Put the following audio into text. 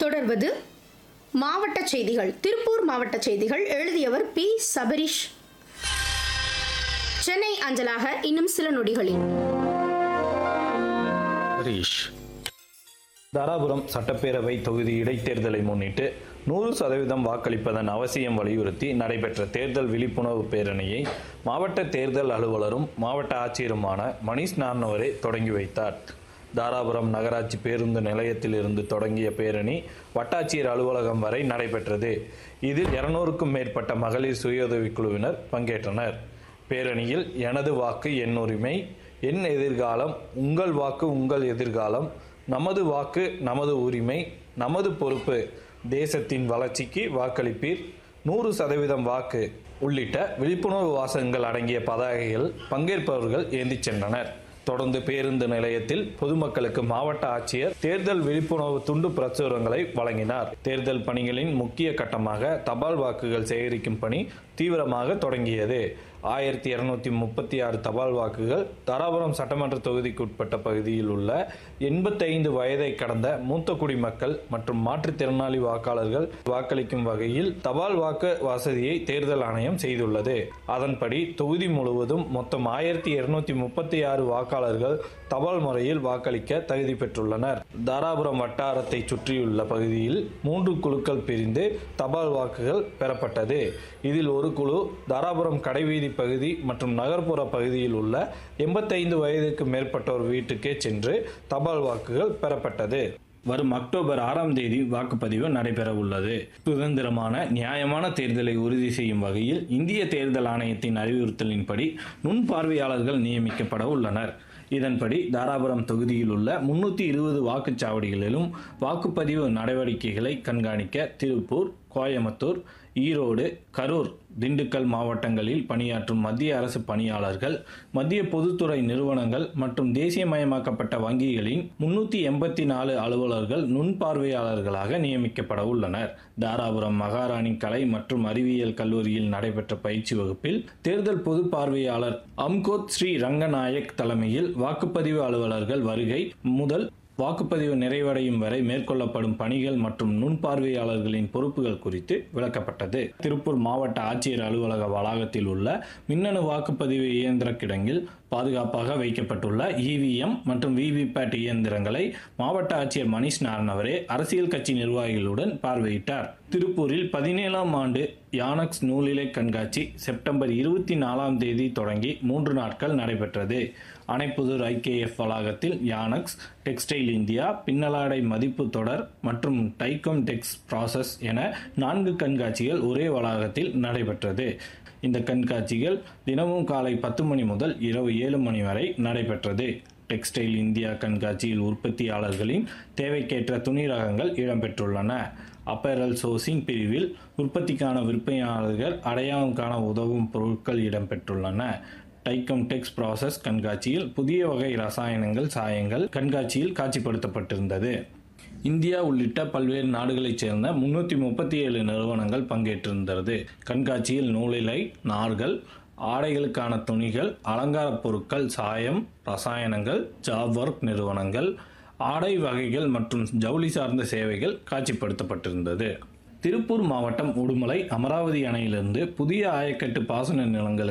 தொடர்வது மாவட்ட செய்திகள் திருப்பூர் மாவட்ட செய்திகள் எழுதியவர் பி சபரிஷ் சென்னை அஞ்சலாக இன்னும் சில நொடிகளில் ஹரீஷ் தாராபுரம் சட்டப்பேரவை தொகுதி இடைத்தேர்தலை முன்னிட்டு நூறு சதவீதம் வாக்களிப்பதன் அவசியம் வலியுறுத்தி நடைபெற்ற தேர்தல் விழிப்புணர்வு பேரணியை மாவட்ட தேர்தல் அலுவலரும் மாவட்ட ஆட்சியருமான மணிஷ் நார்னவரே தொடங்கி வைத்தார் தாராபுரம் நகராட்சி பேருந்து நிலையத்திலிருந்து தொடங்கிய பேரணி வட்டாட்சியர் அலுவலகம் வரை நடைபெற்றது இதில் இருநூறுக்கும் மேற்பட்ட மகளிர் சுயஉதவிக் குழுவினர் பங்கேற்றனர் பேரணியில் எனது வாக்கு என் உரிமை என் எதிர்காலம் உங்கள் வாக்கு உங்கள் எதிர்காலம் நமது வாக்கு நமது உரிமை நமது பொறுப்பு தேசத்தின் வளர்ச்சிக்கு வாக்களிப்பீர் நூறு சதவீதம் வாக்கு உள்ளிட்ட விழிப்புணர்வு வாசகங்கள் அடங்கிய பதாகைகள் பங்கேற்பவர்கள் ஏந்திச் சென்றனர் தொடர்ந்து பேருந்து நிலையத்தில் பொதுமக்களுக்கு மாவட்ட ஆட்சியர் தேர்தல் விழிப்புணர்வு துண்டு பிரசுரங்களை வழங்கினார் தேர்தல் பணிகளின் முக்கிய கட்டமாக தபால் வாக்குகள் சேகரிக்கும் பணி தீவிரமாக தொடங்கியது ஆயிரத்தி இருநூத்தி முப்பத்தி ஆறு தபால் வாக்குகள் தாராபுரம் சட்டமன்ற தொகுதிக்கு உட்பட்ட பகுதியில் உள்ள எண்பத்தைந்து வயதை கடந்த மூத்த குடிமக்கள் மற்றும் மாற்றுத்திறனாளி வாக்காளர்கள் வாக்களிக்கும் வகையில் தபால் வாக்கு வசதியை தேர்தல் ஆணையம் செய்துள்ளது அதன்படி தொகுதி முழுவதும் மொத்தம் ஆயிரத்தி இருநூத்தி முப்பத்தி ஆறு வாக்காளர்கள் தபால் முறையில் வாக்களிக்க தகுதி பெற்றுள்ளனர் தாராபுரம் வட்டாரத்தை சுற்றியுள்ள பகுதியில் மூன்று குழுக்கள் பிரிந்து தபால் வாக்குகள் பெறப்பட்டது இதில் ஒரு குழு தாராபுரம் கடைவீதி பகுதி மற்றும் நகர்ப்புற பகுதியில் உள்ள எண்பத்தைந்து வயதுக்கு மேற்பட்டோர் வீட்டுக்கே சென்று தபால் வாக்குகள் பெறப்பட்டது வரும் அக்டோபர் ஆறாம் தேதி வாக்குப்பதிவு நடைபெற உள்ளது சுதந்திரமான நியாயமான தேர்தலை உறுதி செய்யும் வகையில் இந்திய தேர்தல் ஆணையத்தின் அறிவுறுத்தலின்படி நுண்பார்வையாளர்கள் நியமிக்கப்பட உள்ளனர் இதன்படி தாராபுரம் தொகுதியில் உள்ள முன்னூற்றி இருபது வாக்குச்சாவடிகளிலும் வாக்குப்பதிவு நடவடிக்கைகளை கண்காணிக்க திருப்பூர் கோயம்புத்தூர் ஈரோடு கரூர் திண்டுக்கல் மாவட்டங்களில் பணியாற்றும் மத்திய அரசு பணியாளர்கள் மத்திய பொதுத்துறை நிறுவனங்கள் மற்றும் தேசியமயமாக்கப்பட்ட வங்கிகளின் முன்னூற்றி எண்பத்தி நாலு அலுவலர்கள் நுண்பார்வையாளர்களாக நியமிக்கப்பட உள்ளனர் தாராபுரம் மகாராணி கலை மற்றும் அறிவியல் கல்லூரியில் நடைபெற்ற பயிற்சி வகுப்பில் தேர்தல் பொது பார்வையாளர் அம்கோத் ஸ்ரீ ரங்கநாயக் தலைமையில் வாக்குப்பதிவு அலுவலர்கள் வருகை முதல் வாக்குப்பதிவு நிறைவடையும் வரை மேற்கொள்ளப்படும் பணிகள் மற்றும் நுண்பார்வையாளர்களின் பொறுப்புகள் குறித்து விளக்கப்பட்டது திருப்பூர் மாவட்ட ஆட்சியர் அலுவலக வளாகத்தில் உள்ள மின்னணு வாக்குப்பதிவு இயந்திர கிடங்கில் பாதுகாப்பாக வைக்கப்பட்டுள்ள இவிஎம் மற்றும் விவிபேட் இயந்திரங்களை மாவட்ட ஆட்சியர் மணிஷ் நாரணவரே அரசியல் கட்சி நிர்வாகிகளுடன் பார்வையிட்டார் திருப்பூரில் பதினேழாம் ஆண்டு யானக்ஸ் நூலிலை கண்காட்சி செப்டம்பர் இருபத்தி நாலாம் தேதி தொடங்கி மூன்று நாட்கள் நடைபெற்றது அணைப்புதூர் ஐகேஎஃப் வளாகத்தில் யானக்ஸ் டெக்ஸ்டைல் இந்தியா பின்னலாடை மதிப்பு தொடர் மற்றும் டைகம் டெக்ஸ் ப்ராசஸ் என நான்கு கண்காட்சிகள் ஒரே வளாகத்தில் நடைபெற்றது இந்த கண்காட்சிகள் தினமும் காலை பத்து மணி முதல் இரவு ஏழு மணி வரை நடைபெற்றது டெக்ஸ்டைல் இந்தியா கண்காட்சியில் உற்பத்தியாளர்களின் தேவைக்கேற்ற துணி ரகங்கள் இடம்பெற்றுள்ளன அப்பேரல் சோர்சிங் பிரிவில் உற்பத்திக்கான விற்பனையாளர்கள் அடையாளம் காண உதவும் பொருட்கள் இடம்பெற்றுள்ளன டைக்கம் டெக்ஸ் ப்ராசஸ் கண்காட்சியில் புதிய வகை ரசாயனங்கள் சாயங்கள் கண்காட்சியில் காட்சிப்படுத்தப்பட்டிருந்தது இந்தியா உள்ளிட்ட பல்வேறு நாடுகளைச் சேர்ந்த முன்னூற்றி முப்பத்தி ஏழு நிறுவனங்கள் பங்கேற்றிருந்தது கண்காட்சியில் நூலிலை நார்கள் ஆடைகளுக்கான துணிகள் அலங்காரப் பொருட்கள் சாயம் ரசாயனங்கள் ஜாப் ஒர்க் நிறுவனங்கள் ஆடை வகைகள் மற்றும் ஜவுளி சார்ந்த சேவைகள் காட்சிப்படுத்தப்பட்டிருந்தது திருப்பூர் மாவட்டம் உடுமலை அமராவதி அணையிலிருந்து புதிய ஆயக்கட்டு பாசன நிலங்களுக்கு